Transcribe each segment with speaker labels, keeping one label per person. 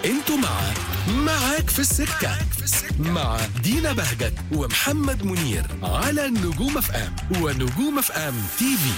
Speaker 1: انتوا مع معاك في السكة مع دينا بهجت ومحمد منير على نجوم اف ام ونجوم اف ام تي في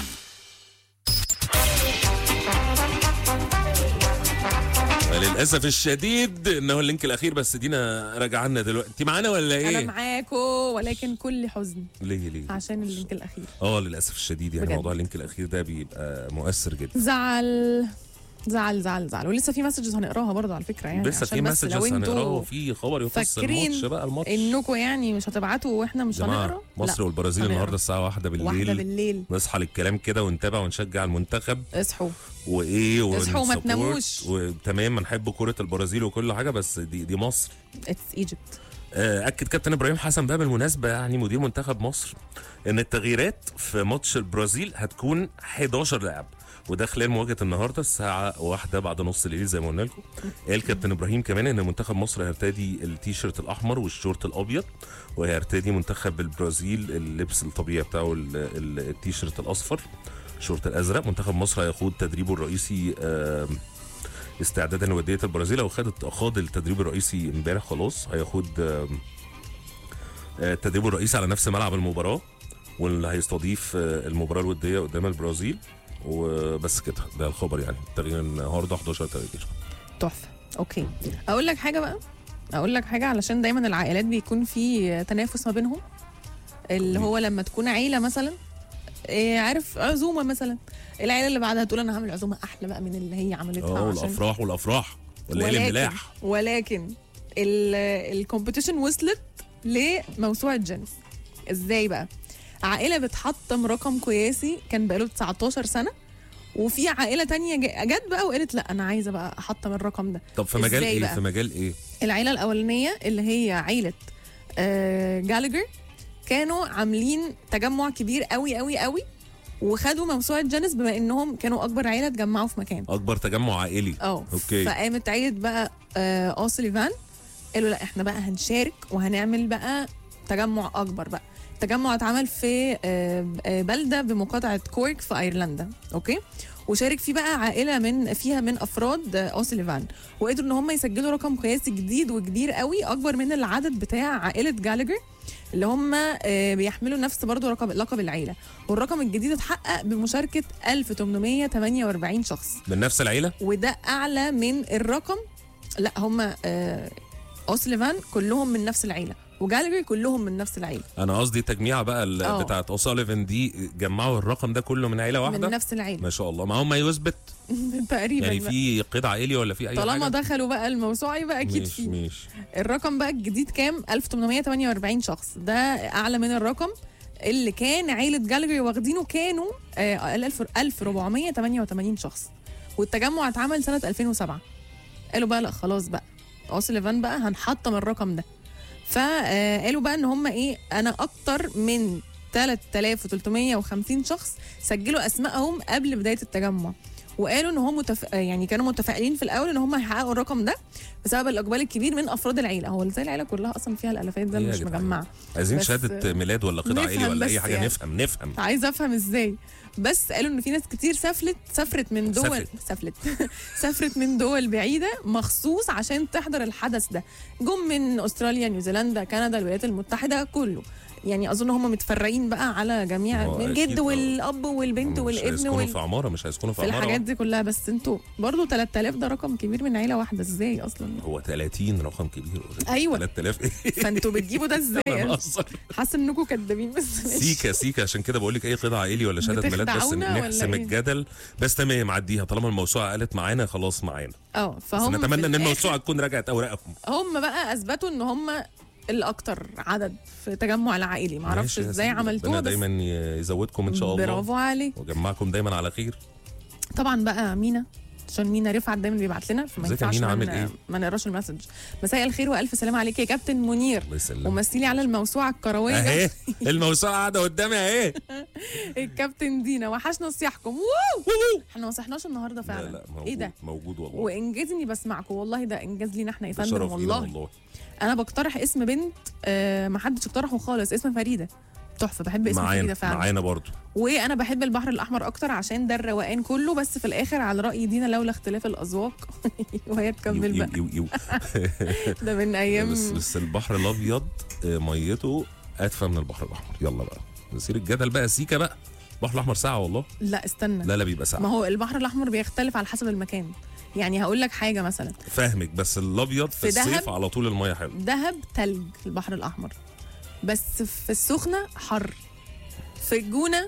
Speaker 2: للاسف الشديد انه اللينك الاخير بس دينا راجع لنا دلوقتي انت معانا ولا
Speaker 3: انا
Speaker 2: ايه
Speaker 3: معاكو ولكن كل حزن
Speaker 2: ليه ليه
Speaker 3: عشان اللينك الاخير
Speaker 2: اه للاسف الشديد يعني
Speaker 3: بجد.
Speaker 2: موضوع اللينك الاخير ده بيبقى مؤثر جدا
Speaker 3: زعل زعل زعل زعل ولسه في مسجز هنقراها برضه على فكره يعني
Speaker 2: لسه في
Speaker 3: عشان بس
Speaker 2: مسجز
Speaker 3: لو
Speaker 2: هنقراه
Speaker 3: انتوا
Speaker 2: وفي خبر يخص
Speaker 3: فاكرين
Speaker 2: الماتش بقى الماتش
Speaker 3: انكم يعني مش هتبعتوا واحنا مش
Speaker 2: جماعه
Speaker 3: هنقرا
Speaker 2: مصر
Speaker 3: لا،
Speaker 2: والبرازيل
Speaker 3: هنقرا.
Speaker 2: النهارده الساعه واحدة بالليل
Speaker 3: واحدة بالليل
Speaker 2: نصحى للكلام كده ونتابع ونشجع المنتخب
Speaker 3: اصحوا
Speaker 2: وايه
Speaker 3: اصحوا وما
Speaker 2: ونسبورت.
Speaker 3: تناموش.
Speaker 2: وتمام نحب كره البرازيل وكل حاجه بس دي دي مصر
Speaker 3: اتس ايجيبت
Speaker 2: آه، اكد كابتن ابراهيم حسن بقى بالمناسبه يعني مدير منتخب مصر ان التغييرات في ماتش البرازيل هتكون 11 لاعب وده خلال مواجهه النهارده الساعه واحدة بعد نص الليل زي ما قلنا لكم قال كابتن ابراهيم كمان ان منتخب مصر هيرتدي التيشيرت الاحمر والشورت الابيض وهيرتدي منتخب البرازيل اللبس الطبيعي بتاعه ال- ال- التيشيرت الاصفر الشورت الازرق منتخب مصر هيخوض تدريبه الرئيسي آم، استعدادا لوديه البرازيل او خد خاض التدريب الرئيسي امبارح خلاص هياخد آم، آه، التدريب الرئيسي على نفس ملعب المباراه واللي هيستضيف آه، المباراه الوديه قدام البرازيل وبس كده ده الخبر يعني التغيير النهارده 11 تغيير
Speaker 3: تحفه اوكي اقول لك حاجه بقى اقول لك حاجه علشان دايما العائلات بيكون في تنافس ما بينهم اللي هو لما تكون عيله مثلا إيه عارف عزومه مثلا العيله اللي بعدها تقول انا هعمل عزومه احلى بقى من اللي هي عملتها
Speaker 2: اه
Speaker 3: عشان
Speaker 2: والافراح والافراح والليالي
Speaker 3: ولكن
Speaker 2: الملاح
Speaker 3: ولكن الكومبيتيشن وصلت لموسوعه جينيس ازاي بقى عائله بتحطم رقم قياسي كان بقاله 19 سنه وفي عائله تانية ج- جت بقى وقالت لا انا عايزه بقى احطم الرقم ده
Speaker 2: طب في مجال
Speaker 3: إزاي
Speaker 2: ايه
Speaker 3: بقى؟
Speaker 2: في مجال ايه
Speaker 3: العيله الاولانيه اللي هي عيله آه جالجر كانوا عاملين تجمع كبير قوي قوي قوي وخدوا موسوعه جينيس بما انهم كانوا اكبر عيله اتجمعوا في مكان
Speaker 2: اكبر تجمع عائلي
Speaker 3: اه
Speaker 2: أوكي.
Speaker 3: فقامت عيله بقى آه اوسليفان قالوا لا احنا بقى هنشارك وهنعمل بقى تجمع اكبر بقى التجمع اتعمل في آه، آه، بلده بمقاطعه كورك في ايرلندا اوكي وشارك فيه بقى عائله من فيها من افراد آه، اوسليفان وقدروا ان هم يسجلوا رقم قياسي جديد وكبير قوي اكبر من العدد بتاع عائله جالجر اللي هم آه، بيحملوا نفس برضو رقم لقب العيله والرقم الجديد اتحقق بمشاركه 1848 شخص
Speaker 2: من نفس العيله
Speaker 3: وده اعلى من الرقم لا هم آه اوسليفان كلهم من نفس العيله وجالجري كلهم من نفس العيله
Speaker 2: انا قصدي تجميعه بقى ال-
Speaker 3: اه.
Speaker 2: بتاعت اوساليفن دي جمعوا الرقم ده كله من عيله واحده
Speaker 3: من نفس العيله
Speaker 2: ما شاء الله ما هم يثبت
Speaker 3: تقريبا
Speaker 2: يعني
Speaker 3: بقى.
Speaker 2: في قيد عائلي ولا في اي
Speaker 3: طالما
Speaker 2: حاجه
Speaker 3: دخلوا بقى الموسوعه يبقى اكيد
Speaker 2: مش
Speaker 3: في
Speaker 2: مش
Speaker 3: الرقم بقى الجديد كام 1848 شخص ده اعلى من الرقم اللي كان عيله جالجري واخدينه كانوا آه 1000 1488 شخص والتجمع اتعمل سنه 2007 قالوا بقى لا خلاص بقى اوسليفان بقى هنحطم الرقم ده فقالوا بقى ان هم ايه انا اكتر من 3350 شخص سجلوا اسمائهم قبل بدايه التجمع وقالوا ان هم متف... يعني كانوا متفائلين في الاول ان هم هيحققوا الرقم ده بسبب الاقبال الكبير من افراد العيله هو ازاي العيله كلها اصلا فيها الالافات ده
Speaker 2: إيه يا
Speaker 3: مش
Speaker 2: جدعان؟
Speaker 3: مجمعه
Speaker 2: عايزين
Speaker 3: بس-
Speaker 2: شهاده ميلاد ولا قيد عائلي
Speaker 3: نفهم
Speaker 2: ولا اي
Speaker 3: بس
Speaker 2: حاجه
Speaker 3: يعني.
Speaker 2: نفهم نفهم
Speaker 3: عايزه افهم ازاي بس قالوا ان في ناس كتير سافلت سافرت من دول
Speaker 2: سافرت.
Speaker 3: سافلت سافرت من دول بعيده مخصوص عشان تحضر الحدث ده جم من استراليا نيوزيلندا كندا الولايات المتحده كله يعني اظن هم متفرقين بقى على جميع
Speaker 2: آه،
Speaker 3: الجد
Speaker 2: أكيد، آه.
Speaker 3: والاب والبنت
Speaker 2: مش
Speaker 3: والابن
Speaker 2: هيسكنوا
Speaker 3: وال...
Speaker 2: في عماره مش هيسكنوا في,
Speaker 3: في
Speaker 2: عماره
Speaker 3: الحاجات دي كلها بس انتوا برضو 3000 ده رقم كبير من عيله واحده ازاي اصلا
Speaker 2: هو 30 رقم كبير
Speaker 3: أيوة.
Speaker 2: 3000 ايه
Speaker 3: فانتوا بتجيبوا ده ازاي
Speaker 2: انا
Speaker 3: يعني؟
Speaker 2: بهزر.
Speaker 3: حاسه انكم كدابين بس ماشي.
Speaker 2: سيكا سيكا عشان كده بقول لك اي قيد عائلي ولا شهاده ميلاد بس
Speaker 3: بتخدعونا ولا
Speaker 2: نحسم
Speaker 3: إيه؟
Speaker 2: الجدل بس تمام عديها طالما الموسوعه قالت معانا خلاص معانا
Speaker 3: اه
Speaker 2: بس
Speaker 3: فهم
Speaker 2: نتمنى
Speaker 3: في
Speaker 2: ان
Speaker 3: الآخر-
Speaker 2: الموسوعه تكون رجعت اوراقهم
Speaker 3: هم بقى اثبتوا ان هم الاكتر عدد في تجمع العائلي معرفش
Speaker 2: ماشي يا
Speaker 3: ازاي
Speaker 2: سيدي.
Speaker 3: عملتوها
Speaker 2: ربنا
Speaker 3: بس
Speaker 2: دايما يزودكم ان شاء الله
Speaker 3: برافو عليه
Speaker 2: وجمعكم دايما على خير
Speaker 3: طبعا بقى مينا عشان مينا رفعت دايما بيبعت لنا فما
Speaker 2: ازيك يا
Speaker 3: ينفعش
Speaker 2: مينا،
Speaker 3: ما
Speaker 2: عامل
Speaker 3: ن-
Speaker 2: ايه؟
Speaker 3: ما نقراش المسج مساء الخير والف سلام عليك يا كابتن منير
Speaker 2: الله يسلمك
Speaker 3: ومثلي على الموسوعه الكرويه
Speaker 2: اهي الموسوعه قاعده قدامي اهي
Speaker 3: الكابتن دينا وحشنا صياحكم ووو احنا ما صحناش النهارده
Speaker 2: لا
Speaker 3: فعلا
Speaker 2: لا موجود
Speaker 3: ايه ده
Speaker 2: موجود والله
Speaker 3: وانجاز اني بسمعكم والله ده انجاز لينا احنا يا
Speaker 2: ده
Speaker 3: فندم
Speaker 2: شرف لينا
Speaker 3: والله
Speaker 2: والله
Speaker 3: انا بقترح اسم بنت آه ما حدش اقترحه خالص اسم فريده تحفه بحب اسم
Speaker 2: معانا
Speaker 3: فريده فعلا
Speaker 2: معانا برضو
Speaker 3: وانا بحب البحر الاحمر اكتر عشان ده الروقان كله بس في الاخر على راي دينا لولا اختلاف الاذواق وهي تكمل
Speaker 2: يو
Speaker 3: بقى
Speaker 2: يو يو
Speaker 3: ده من ايام
Speaker 2: بس بس البحر الابيض آه، ميته ادفى من البحر الاحمر يلا بقى نسير الجدل بقى سيكا بقى البحر الاحمر ساعه والله
Speaker 3: لا استنى
Speaker 2: لا لا بيبقى
Speaker 3: ما
Speaker 2: ساعه
Speaker 3: هو البحر الاحمر بيختلف على حسب المكان يعني هقول لك حاجه مثلا
Speaker 2: فاهمك بس الابيض في,
Speaker 3: في
Speaker 2: الصيف
Speaker 3: دهب؟
Speaker 2: على طول الميه حلوه
Speaker 3: دهب تلج البحر الاحمر بس في السخنه حر في الجونه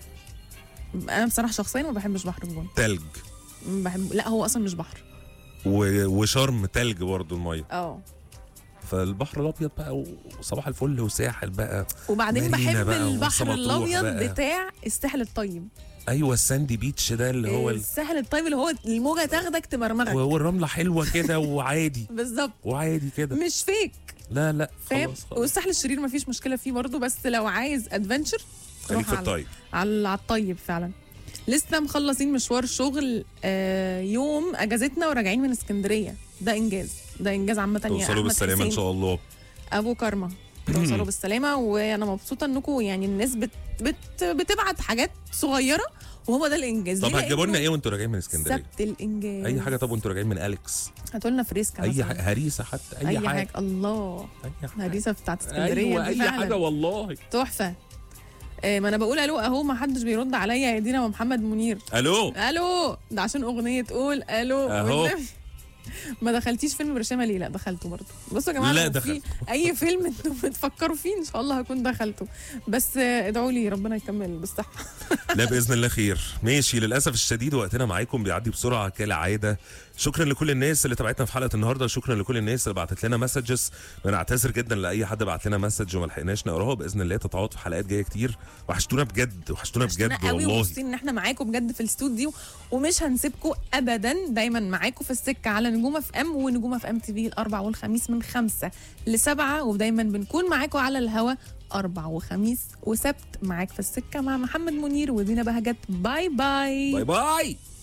Speaker 3: انا بصراحه شخصيا ما بحبش بحر الجونه
Speaker 2: تلج
Speaker 3: ما بحب لا هو اصلا مش بحر
Speaker 2: و- وشرم تلج برضه الميه
Speaker 3: اه
Speaker 2: فالبحر الابيض بقى وصباح الفل وساحل بقى
Speaker 3: وبعدين
Speaker 2: مارينا
Speaker 3: بحب
Speaker 2: بقى
Speaker 3: البحر
Speaker 2: ومرسى مطروح
Speaker 3: الابيض
Speaker 2: بقى.
Speaker 3: بتاع الساحل الطيب
Speaker 2: ايوه الساندي بيتش ده اللي هو ال...
Speaker 3: الساحل الطيب اللي هو الموجه تاخدك تمرمغك
Speaker 2: والرمله حلوه كده وعادي
Speaker 3: بالظبط
Speaker 2: وعادي كده
Speaker 3: مش فيك
Speaker 2: لا لا
Speaker 3: فاهم
Speaker 2: خلاص خلاص
Speaker 3: والساحل الشرير مفيش مشكله فيه برضه بس لو عايز ادفنتشر
Speaker 2: خليك في الطيب
Speaker 3: على على الطيب فعلا لسه مخلصين مشوار شغل آه يوم اجازتنا وراجعين من اسكندريه ده انجاز ده انجاز عامه يا
Speaker 2: توصلوا
Speaker 3: احمد
Speaker 2: بالسلامه ان
Speaker 3: حسين
Speaker 2: شاء الله
Speaker 3: ابو كرمه توصلوا بالسلامه وانا مبسوطه انكم يعني الناس بت بت بتبعت حاجات صغيره وهو ده الانجاز
Speaker 2: طب
Speaker 3: ليه؟
Speaker 2: هتجيبوا لنا
Speaker 3: لأنه
Speaker 2: ايه وانتوا راجعين من اسكندريه
Speaker 3: سبت الانجاز
Speaker 2: اي حاجه طب وانتوا راجعين من اليكس
Speaker 3: هاتوا لنا فريسكا
Speaker 2: اي
Speaker 3: مثلاً.
Speaker 2: حاجه هريسه حتى اي,
Speaker 3: اي
Speaker 2: حاجه,
Speaker 3: حاجه الله
Speaker 2: اي حاجه
Speaker 3: هريسه بتاعت اسكندريه
Speaker 2: ايوه
Speaker 3: دي
Speaker 2: اي
Speaker 3: فعلاً.
Speaker 2: حاجه والله
Speaker 3: تحفه آه، ما انا بقول الو اهو ما حدش بيرد عليا يا دينا ومحمد منير
Speaker 2: الو
Speaker 3: الو ده عشان اغنيه تقول الو
Speaker 2: أهو.
Speaker 3: والنبي. ما دخلتيش فيلم برشامه ليه لا دخلته برضه بصوا يا جماعه
Speaker 2: لا،
Speaker 3: لو في
Speaker 2: دخلته.
Speaker 3: اي فيلم انتم بتفكروا فيه ان شاء الله هكون دخلته بس آه، ادعوا لي ربنا يكمل بالصحه
Speaker 2: لا باذن الله خير ماشي للاسف الشديد وقتنا معاكم بيعدي بسرعه كالعاده شكرا لكل الناس اللي تابعتنا في حلقه النهارده شكرا لكل الناس اللي بعتت لنا مسجز بنعتذر جدا لاي حد بعت لنا مسج وما لحقناش نقراها باذن الله تتعوض في حلقات جايه كتير وحشتونا بجد وحشتونا بجد
Speaker 3: عشان قوي
Speaker 2: والله
Speaker 3: ومبسوطين ان احنا معاكم بجد في الاستوديو ومش هنسيبكم ابدا دايما معاكم في السكه على نجوم اف ام ونجوم اف ام تي في الاربع والخميس من خمسة لسبعة ودايما بنكون معاكم على الهوا اربع وخميس وسبت معاك في السكه مع محمد منير ودينا بهجت باي باي
Speaker 2: باي باي